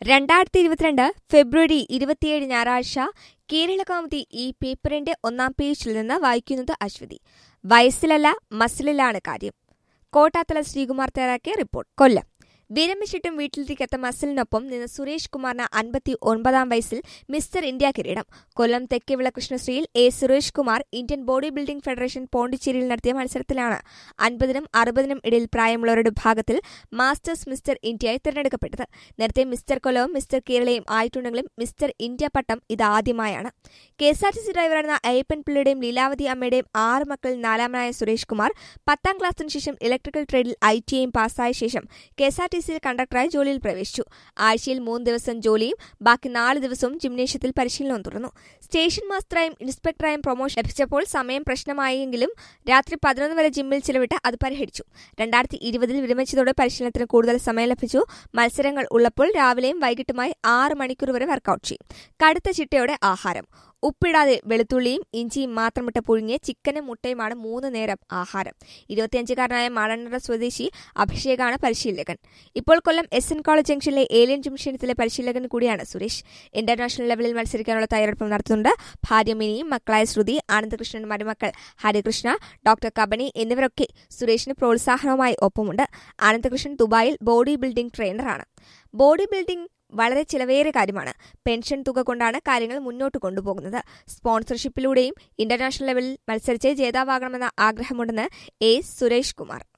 രണ്ടായിരത്തി ഇരുപത്തിരണ്ട് ഫെബ്രുവരി ഇരുപത്തിയേഴ് ഞായറാഴ്ച കേരള കൗമുദി ഈ പേപ്പറിന്റെ ഒന്നാം പേജിൽ നിന്ന് വായിക്കുന്നത് അശ്വതി വയസ്സിലല്ല മസിലിലാണ് കാര്യം കോട്ടാത്തല ശ്രീകുമാർ തയ്യാറാക്കിയ റിപ്പോർട്ട് കൊല്ലം വിരമിച്ചിട്ടും വീട്ടിലിരിക്കാത്ത മസിലിനൊപ്പം നിന്ന് സുരേഷ് കുമാറിന് അൻപത്തി ഒൻപതാം വയസ്സിൽ മിസ്റ്റർ ഇന്ത്യ കിരീടം കൊല്ലം തെക്കേവിള കൃഷ്ണശ്രീയിൽ A Suresh Kumar Indian body building federation പോണ്ടിച്ചേരിയിൽ നടത്തിയ മത്സരത്തിലാണ് അൻപതിനും അറുപതിനും ഇടയിൽ പ്രായമുള്ളവരുടെ വിഭാഗത്തിൽ മാസ്റ്റേഴ്സ് മിസ്റ്റർ ഇന്ത്യയായി തിരഞ്ഞെടുക്കപ്പെട്ടത് നേരത്തെ മിസ്റ്റർ കൊല്ലവും മിസ്റ്റർ കേരളയും ആയിട്ടുണ്ടെങ്കിലും മിസ്റ്റർ ഇന്ത്യ പട്ടം ഇതാദ്യമായാണ് K S R T C ഡ്രൈവറായിരുന്ന അയ്യപ്പൻ പിള്ളയുടെയും ലീലാവതി അമ്മയുടെയും ആറ് മക്കളിൽ നാലാമനായ സുരേഷ് കുമാർ പത്താം ക്ലാസ്സിന് ശേഷം ഇലക്ട്രിക്കൽ ട്രേഡിൽ ഐ ടി ഐയും പാസ്സായ ശേഷം കെ എസ് ആർ ടി സിയിൽ കണ്ടക്ടറായി ജോലിയിൽ പ്രവേശിച്ചു ആഴ്ചയിൽ മൂന്ന് ദിവസം ജോലിയും ബാക്കി നാല് ദിവസവും ജിംനേഷ്യത്തിൽ പരിശീലനവും തുടർന്നു സ്റ്റേഷൻ മാസ്റ്ററായും ഇൻസ്പെക്ടറായും പ്രൊമോഷൻ ലഭിച്ചപ്പോൾ സമയം പ്രശ്നമായെങ്കിലും രാത്രി പതിനൊന്ന് വരെ ജിമ്മിൽ ചിലവിട്ട് അത് പരിഹരിച്ചു രണ്ടായിരത്തി ഇരുപതിൽ വിരമിച്ചതോടെ പരിശീലനത്തിന് കൂടുതൽ സമയം ലഭിച്ചു മത്സരങ്ങൾ ഉള്ളപ്പോൾ രാവിലെയും വൈകിട്ടുമായി ആറ് മണിക്കൂർ വരെ വർക്കൌട്ട് ചെയ്യും കടുത്ത ചിട്ടയോടെ ആഹാരം ഉപ്പിടാതെ വെളുത്തുള്ളിയും ഇഞ്ചിയും മാത്രമിട്ട് പുഴുങ്ങിയ ചിക്കനും മുട്ടയുമാണ് മൂന്ന് നേരം ആഹാരം ഇരുപത്തിയഞ്ചുകാരനായ മാളണ്ണറ സ്വദേശി അഭിഷേകാണ് പരിശീലകൻ ഇപ്പോൾ കൊല്ലം എസ് എൻ കോളേജ് ജംഗ്ഷനിലെ ഏലിയൻ ജിംഷനത്തിലെ പരിശീലകൻ കൂടിയാണ് സുരേഷ് ഇന്റർനാഷണൽ ലെവലിൽ മത്സരിക്കാനുള്ള തയ്യാറെടുപ്പ് നടത്തുന്നുണ്ട് ഭാര്യ മിനിയും മക്കളായ ശ്രുതി ആനന്ദകൃഷ്ണൻ മരുമക്കൾ ഹരികൃഷ്ണ ഡോക്ടർ കബനി എന്നിവരൊക്കെ സുരേഷിന് പ്രോത്സാഹനവുമായി ഒപ്പമുണ്ട് ആനന്ദകൃഷ്ണൻ ദുബായിൽ ബോഡി ബിൽഡിംഗ് ട്രെയിനറാണ് ബോഡി ബിൽഡിംഗ് വളരെ ചിലവേറിയ കാര്യമാണ് പെൻഷൻ തുക കൊണ്ടാണ് കാര്യങ്ങൾ മുന്നോട്ട് കൊണ്ടുപോകുന്നത് സ്പോൺസർഷിപ്പിലൂടെയും ഇന്റർനാഷണൽ ലെവലിൽ മത്സരിച്ച് ജേതാവാകണമെന്ന ആഗ്രഹമുണ്ടെന്ന് എ സുരേഷ് കുമാർ